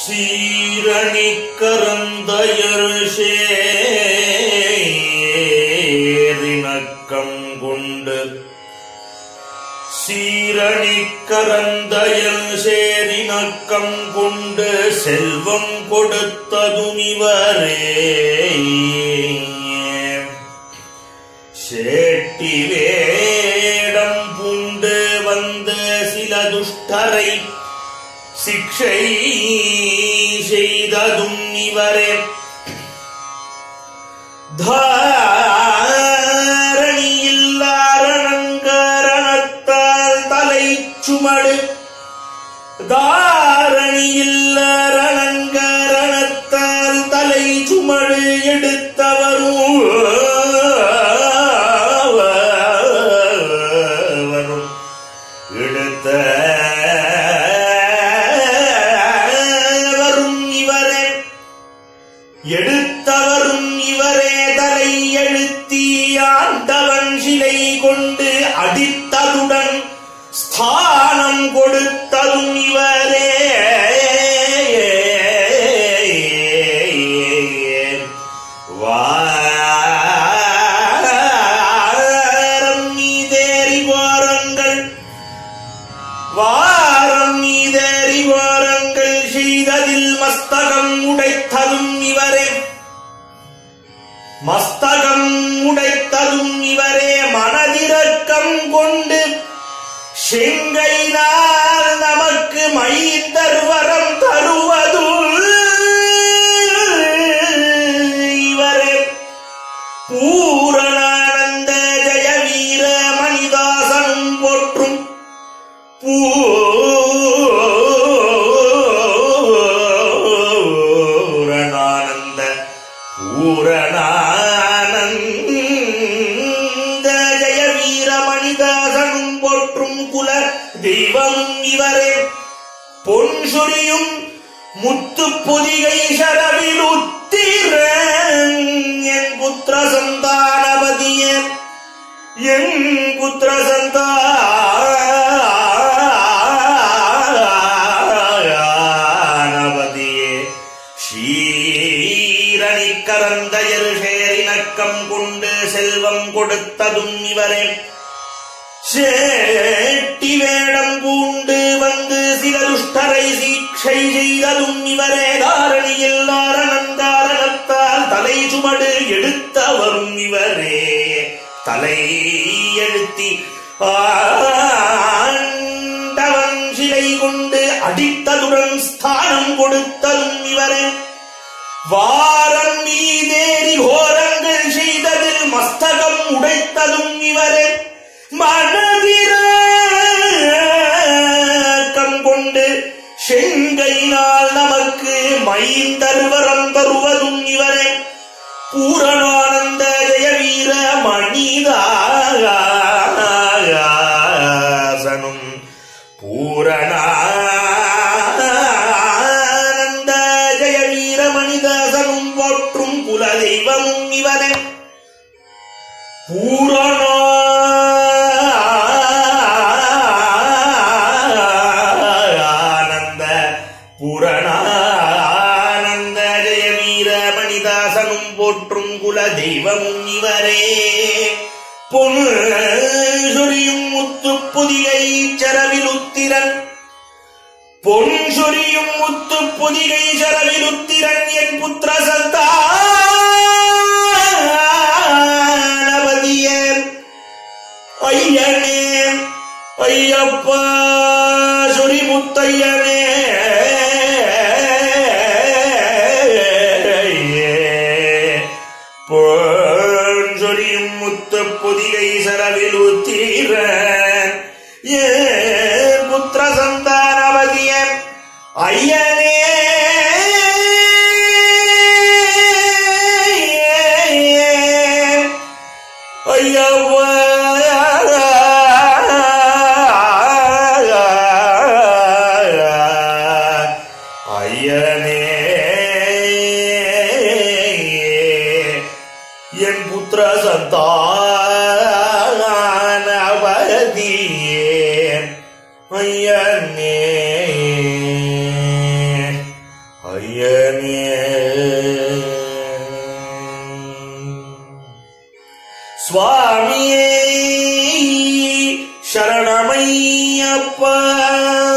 சீரணி கரந்தயர் சேரினக்கம் கொண்டு சீரணி கரந்தயல் சேரினக்கம் கொண்டு செல்வம் கொடுத்ததுமிவரே சேட்டி வேடம் பூண்டு வந்த சில துஷ்டரை சிக்ஷை செய்ததும் இவரே தாரணியில்லாரணங்கரணத்தால் தலை சுமடு தாரணியில்லாரணங்கரணத்தால் தலை சுமடு எடுத்தவரும் வரும் எடுத்த வரும் இவரே எடுத்தவரும் இவரே தலை எழுத்தி ஆண்டவன் சிலை கொண்டு அடித்ததுடன் ஸ்தானம் கொடுத்ததும் இவரே வாரம் மீதேறி வாரங்கள் வாரம் மீதேறி வாரங்கள் செய்ததில் மஸ்தகம் உடைத்ததும் இவரே மஸ்தகம் உடைத்ததும் இவரே மனதிறக்கம் கொண்டு செங்கைனால் நமக்கு மைந்தர் வரம் தருவதும் இவரே பூரணானந்த ஜெய வீர மணிதாசனும் போற்றும் பூரணானந்த பூரணானந்த ஜெய வீர மணிதாசனும் போற்றும் குல தெய்வமும் இவரே பொன் சுரியும் முத்து பொதிகை சரவில் உத்திர என் புத்திர சந்தானபதிய என் புத்திர சந்தானபதியே ஷீரணி கரந்தயர் சேரினக்கம் கொண்டு செல்வம் கொடுத்ததும் இவரே சேட்டி வேடம் பூண்டு வந்து சில துஷ்டரை சீட்சை செய்ததும் இவரே தாரணியில் நாரணங்காரணத்தால் தலை சுமடு எடுத்தவரும் இவரே தலை எழுத்தி ஆண்டவன் சிலை கொண்டு அடித்ததுடன் ஸ்தானம் கொடுத்ததும் இவரே வாரம் மீதேறி கோரங்கள் செய்ததில் மஸ்தகம் உடைத்ததும் இவரே மனதிரக்கம் கொண்டு செங்கையினால் நமக்கு மைந்தருவரம் தருவதும் இவரே பூரணானந்த ஜெயவீர மணிதாசனும் பூரணானந்த ஜெயவீர மணிதாசனும் போற்றும் குலதெய்வமும் இவரே பூரணானந்த பூரணானந்த ஜெய வீர மணிதாசனும் போற்றும் குல தெய்வமும் இவரே பொன் சொரியும் முத்து புதிகை சரவில் உத்திரன் பொன் சொரியும் முத்து புதிகை சரவில் உத்திரன் என் புத்திர சந்தானபதியே ஐயனே ஐயப்பா சுரி முத்தையனே பொன்சொரியும் முத்த பொதிகை சரவில் உத்தீர ஏ புத்திர சந்தானவதிய ஐயனே ஐயனே என் புத்திர சந்தானவதியே ஐயனே சுவாமியே சரணமையப்பா